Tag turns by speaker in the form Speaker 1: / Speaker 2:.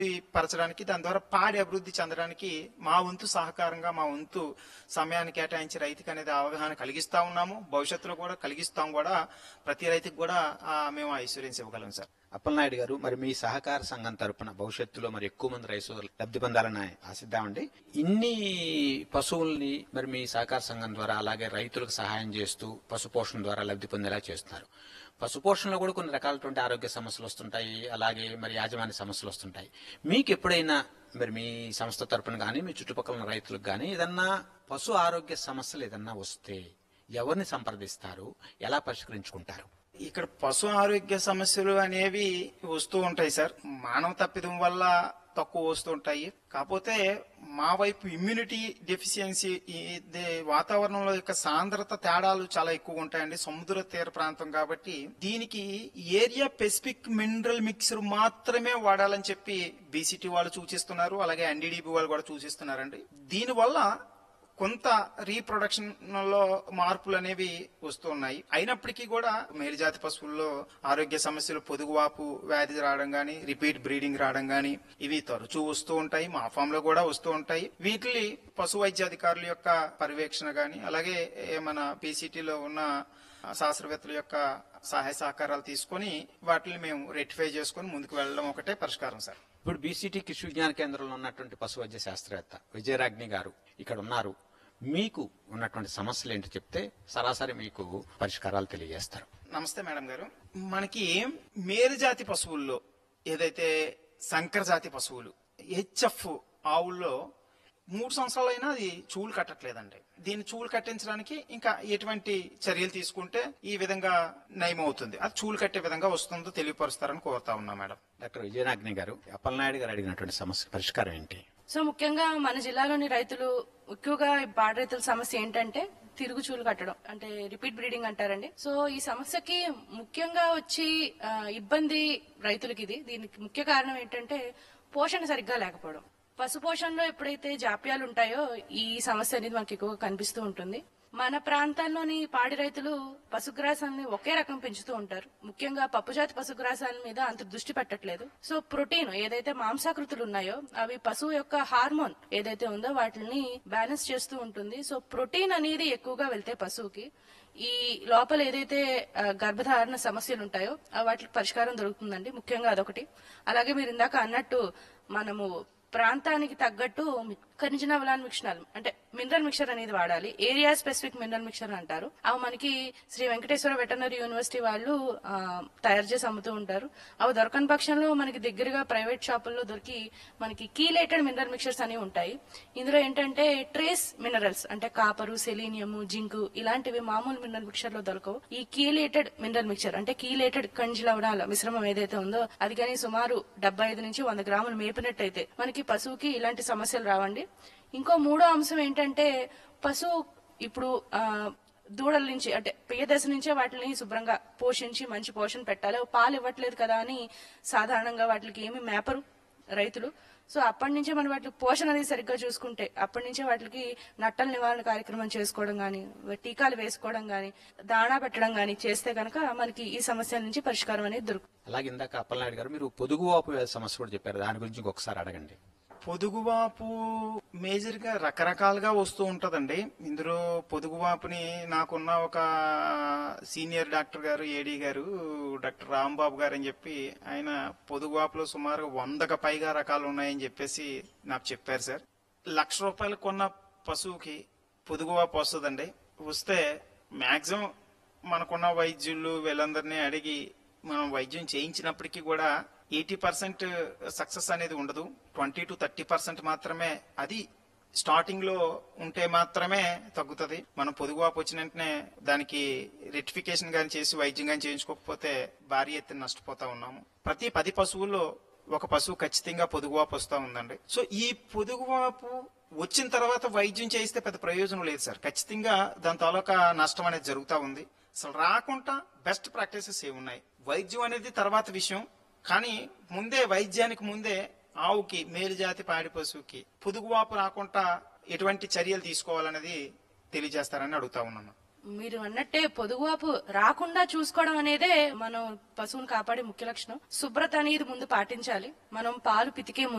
Speaker 1: పరచడానికి దాని ద్వారా పాడి అభివృద్ధి చెందడానికి మా వంతు సహకారంగా మా వంతు సమయాన్ని కేటాయించి రైతుకి అనేది అవగాహన కలిగిస్తా ఉన్నాము భవిష్యత్తులో కూడా కలిగిస్తాం కూడా ప్రతి రైతుకు కూడా ఆ, మేము ఆ ఇన్సూరెన్స్ ఇవ్వగలం సార్
Speaker 2: అప్పలనాయుడు గారు మరి మీ సహకార సంఘం తరపున భవిష్యత్తులో మరి ఎక్కువ మంది రైతు లబ్ధి పొందాలని ఆశిద్దామండి ఇన్ని పశువుల్ని మరి మీ సహకార సంఘం ద్వారా అలాగే రైతులకు సహాయం చేస్తూ పశు పోషణ ద్వారా లబ్ధి పొందేలా చేస్తున్నారు పశు పోషణలో కూడా కొన్ని రకాలటువంటి ఆరోగ్య సమస్యలు వస్తుంటాయి అలాగే మరి యాజమాన్య సమస్యలు వస్తుంటాయి మీకు ఎప్పుడైనా మరి మీ సంస్థ తరపున కానీ మీ చుట్టుపక్కల ఉన్న రైతులకు కానీ ఏదన్నా పశు ఆరోగ్య సమస్యలు ఏదన్నా వస్తే ఎవరిని సంప్రదిస్తారు ఎలా పరిష్కరించుకుంటారు
Speaker 1: ఇక్కడ పశు ఆరోగ్య సమస్యలు అనేవి వస్తూ ఉంటాయి సార్ మానవ తప్పిదం వల్ల తక్కువ వస్తూ ఉంటాయి కాకపోతే మా వైపు ఇమ్యూనిటీ డెఫిషియన్సీ ఇది వాతావరణంలో యొక్క సాంద్రత తేడాలు చాలా ఎక్కువ ఉంటాయండి సముద్ర తీర ప్రాంతం కాబట్టి దీనికి ఏరియా స్పెసిఫిక్ మినరల్ మిక్సర్ మాత్రమే వాడాలని చెప్పి బీసీటీ వాళ్ళు సూచిస్తున్నారు అలాగే ఎన్డీడీబీ వాళ్ళు కూడా సూచిస్తున్నారండి దీనివల్ల కొంత రీప్రొడక్షన్ లో మార్పులు అనేవి వస్తున్నాయి అయినప్పటికీ కూడా మేలుజాతి పశువుల్లో ఆరోగ్య సమస్యలు పొదుగువాపు వ్యాధి రావడం గాని రిపీట్ బ్రీడింగ్ రావడం గాని ఇవి తరచూ వస్తూ ఉంటాయి మా ఫామ్ లో కూడా వస్తూ ఉంటాయి వీటిని పశు వైద్యాధికారుల యొక్క పర్యవేక్షణ గాని అలాగే ఏ మన పీసీటీలో ఉన్న శాస్త్రవేత్తల యొక్క సహాయ సహకారాలు తీసుకొని వాటిని మేము రెక్టిఫై చేసుకొని ముందుకు వెళ్ళడం ఒకటే పరిష్కారం సార్
Speaker 2: ఇప్పుడు బీసీటీ కృషి విజ్ఞాన కేంద్రంలో ఉన్నటువంటి పశు వైద్య శాస్త్రవేత్త విజయరాజ్ని గారు ఇక్కడ ఉన్నారు మీకు ఉన్నటువంటి సమస్యలు ఏంటో చెప్తే సరాసరి మీకు పరిష్కారాలు తెలియజేస్తారు
Speaker 1: నమస్తే మేడం గారు మనకి మేలు జాతి పశువుల్లో ఏదైతే సంకర జాతి పశువులు హెచ్ఎఫ్ ఆవుల్లో మూడు సంవత్సరాలైనా అది చూలు కట్టట్లేదండి దీన్ని చూలు కట్టించడానికి ఇంకా ఎటువంటి చర్యలు తీసుకుంటే ఈ విధంగా నయం అవుతుంది అది చూలు కట్టే విధంగా వస్తుందో తెలియపరుస్తారని కోరుతా ఉన్నా మేడం
Speaker 2: డాక్టర్ విజయనాగ్ని గారు అప్పలనాయుడు గారు అడిగినటువంటి సమస్య పరిష్కారం ఏంటి
Speaker 3: సో ముఖ్యంగా మన జిల్లాలోని రైతులు ఎక్కువగా ఈ పాడి రైతుల సమస్య ఏంటంటే తిరుగుచూలు కట్టడం అంటే రిపీట్ బ్రీడింగ్ అంటారండి సో ఈ సమస్యకి ముఖ్యంగా వచ్చి ఆ, ఇబ్బంది రైతులకి ఇది దీనికి ముఖ్య కారణం ఏంటంటే పోషణ సరిగ్గా లేకపోవడం పశు పోషణలో ఎప్పుడైతే జాప్యాలు ఉంటాయో ఈ సమస్య అనేది మనకి ఎక్కువగా కనిపిస్తూ ఉంటుంది మన ప్రాంతాల్లోని పాడి రైతులు పశుగ్రాసాన్ని ఒకే రకం పెంచుతూ ఉంటారు ముఖ్యంగా పప్పుజాతి పశుగ్రాసాల మీద అంత దృష్టి పెట్టట్లేదు సో ప్రోటీన్ ఏదైతే మాంసాకృతులు ఉన్నాయో అవి పశువు యొక్క హార్మోన్ ఏదైతే ఉందో వాటిని బ్యాలెన్స్ చేస్తూ ఉంటుంది సో ప్రోటీన్ అనేది ఎక్కువగా వెళ్తే పశువుకి ఈ లోపల ఏదైతే ఆ, గర్భధారణ సమస్యలు ఉంటాయో ఆ వాటికి పరిష్కారం దొరుకుతుందండి ముఖ్యంగా అదొకటి అలాగే మీరు ఇందాక అన్నట్టు మనము ప్రాంతానికి తగ్గట్టు ఖనిజ నవలాన్ మిక్సర్ అంటే మినరల్ మిక్చర్ అనేది వాడాలి ఏరియా స్పెసిఫిక్ మినరల్ మిక్చర్ అంటారు అవి మనకి శ్రీ వెంకటేశ్వర వెటనరీ యూనివర్సిటీ వాళ్ళు ఆ, తయారు చేసి అమ్ముతూ ఉంటారు అవి దొరకని పక్షంలో మనకి దగ్గరగా ప్రైవేట్ షాపుల్లో దొరికి మనకి కీలేటెడ్ మినరల్ మిక్చర్స్ అనేవి ఉంటాయి ఇందులో ఏంటంటే ట్రేస్ మినరల్స్ అంటే కాపరు సెలీనియము జింకు ఇలాంటివి మామూలు మినరల్ మిక్చర్ లో దొరకవు ఈ కీలేటెడ్ మినరల్ మిక్చర్ అంటే కీలేటెడ్ ఖనిజ లవణాల మిశ్రమం ఏదైతే ఉందో అది కానీ సుమారు డెబ్బై ఐదు నుంచి వంద గ్రాములు మేపినట్టయితే మనకి పశువుకి ఇలాంటి సమస్యలు రావండి ఇంకో మూడో అంశం ఏంటంటే పశువు ఇప్పుడు ఆ, దూడల నుంచి అంటే పేయ దశ నుంచే వాటిని శుభ్రంగా పోషించి మంచి పోషణ పెట్టాలి అవి పాలు ఇవ్వట్లేదు కదా అని సాధారణంగా వాటికి ఏమి మేపరు రైతులు సో అప్పటి నుంచే మనం వాటికి పోషణ అనేది సరిగ్గా చూసుకుంటే అప్పటి నుంచే వాటికి నట్టల నివారణ కార్యక్రమం చేసుకోవడం గానీ టీకాలు వేసుకోవడం గానీ దాణా పెట్టడం గానీ చేస్తే కనుక మనకి ఈ సమస్యల నుంచి పరిష్కారం అనేది దొరుకుతుంది
Speaker 2: అలాగే ఇందాక అప్పలనాయుడు గారు మీరు పొదుగువాపు వ్యాధి సమస్య కూడా చెప్పారు దాని గురించి ఇంకొకసారి అడగండి
Speaker 1: పొదుగువాపు మేజర్ గా రకరకాలుగా వస్తూ ఉంటదండి ఇందులో పొదుగువాపుని నాకున్న ఒక సీనియర్ డాక్టర్ గారు ఏడీ గారు డాక్టర్ రాంబాబు గారు అని చెప్పి ఆయన పొదుగువాపులో సుమారు వందకు పైగా రకాలు ఉన్నాయని చెప్పేసి నాకు చెప్పారు సార్ లక్ష రూపాయలు కొన్న పశువుకి పొదుగువాపు వస్తుందండి వస్తే మాక్సిమం మనకున్న వైద్యులు వీళ్ళందరినీ అడిగి మనం వైద్యం చేయించినప్పటికీ కూడా ఎయిటీ పర్సెంట్ సక్సెస్ అనేది ఉండదు ట్వంటీ టు థర్టీ పర్సెంట్ మాత్రమే అది స్టార్టింగ్ లో ఉంటే మాత్రమే తగ్గుతుంది మనం పొదుగువాపు వచ్చిన వెంటనే దానికి రెక్టిఫికేషన్ గాని చేసి వైద్యం గాని చేయించుకోకపోతే భారీ ఎత్తున నష్టపోతా ఉన్నాము ప్రతి పది పశువుల్లో ఒక పశువు ఖచ్చితంగా పొదుగువాపు వస్తా ఉందండి సో ఈ పొదుగువాపు వచ్చిన తర్వాత వైద్యం చేయిస్తే పెద్ద ప్రయోజనం లేదు సార్ ఖచ్చితంగా దాని తాలూకా నష్టం అనేది జరుగుతూ ఉంది అసలు రాకుండా బెస్ట్ ప్రాక్టీసెస్ ఏమున్నాయి వైద్యం అనేది తర్వాత విషయం కానీ ముందే వైద్యానికి ముందే ఆవుకి మేలు జాతి పాడి పశువుకి పొదుగువాపు రాకుండా ఎటువంటి చర్యలు తీసుకోవాలనేది తెలియజేస్తారని అడుగుతా ఉన్నాను
Speaker 3: మీరు అన్నట్టే పొదుగువాపు రాకుండా చూసుకోవడం అనేదే మనం పశువుని కాపాడే ముఖ్య లక్షణం శుభ్రత అనేది ముందు పాటించాలి మనం పాలు పితికే ముందు